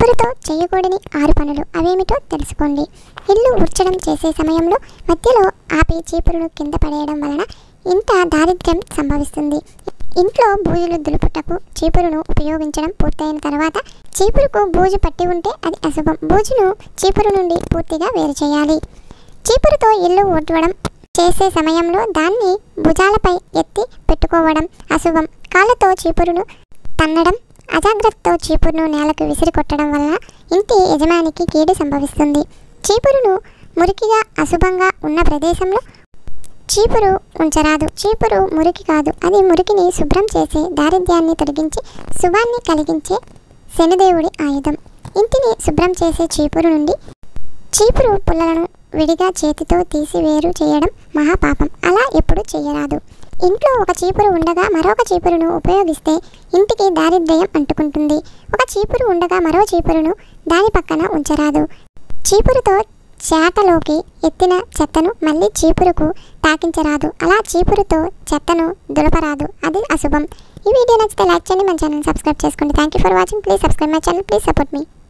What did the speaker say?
చీపురుతో చేయకూడని ఆరు పనులు అవేమిటో తెలుసుకోండి ఇల్లు ఉడ్చడం చేసే సమయంలో మధ్యలో ఆపి చీపురును కింద పడేయడం వలన ఇంత దారిద్ర్యం సంభవిస్తుంది ఇంట్లో బూజులు దులుపుటకు చీపురును ఉపయోగించడం పూర్తయిన తర్వాత చీపురుకు బూజు పట్టి ఉంటే అది అశుభం బూజును చీపురు నుండి పూర్తిగా వేరు చేయాలి చీపురుతో ఇల్లు ఊడ్వడం చేసే సమయంలో దాన్ని భుజాలపై ఎత్తి పెట్టుకోవడం అశుభం కాళ్ళతో చీపురును తన్నడం అజాగ్రత్తతో చీపురును నేలకు విసిరి కొట్టడం వలన ఇంటి యజమానికి కీడు సంభవిస్తుంది చీపురును మురికిగా అశుభంగా ఉన్న ప్రదేశంలో చీపురు ఉంచరాదు చీపురు మురికి కాదు అది మురికిని శుభ్రం చేసే దారిద్ర్యాన్ని తొలగించి శుభాన్ని కలిగించే శనిదేవుడి ఆయుధం ఇంటిని శుభ్రం చేసే చీపురు నుండి చీపురు పుల్లలను విడిగా చేతితో తీసి వేరు చేయడం మహాపాపం అలా ఎప్పుడు చేయరాదు ఇంట్లో ఒక చీపురు ఉండగా మరొక చీపురును ఉపయోగిస్తే ఇంటికి దారిద్ర్యం అంటుకుంటుంది ఒక చీపురు ఉండగా మరో చీపురును దాని పక్కన ఉంచరాదు చీపురుతో చేటలోకి ఎత్తిన చెత్తను మళ్ళీ చీపురుకు తాకించరాదు అలా చీపురుతో చెత్తను దులపరాదు అది అశుభం ఈ వీడియో నచ్చితే లైక్ చేయండి మన ఛానల్ సబ్స్క్రైబ్ చేసుకోండి thank you for watching please subscribe my channel please support me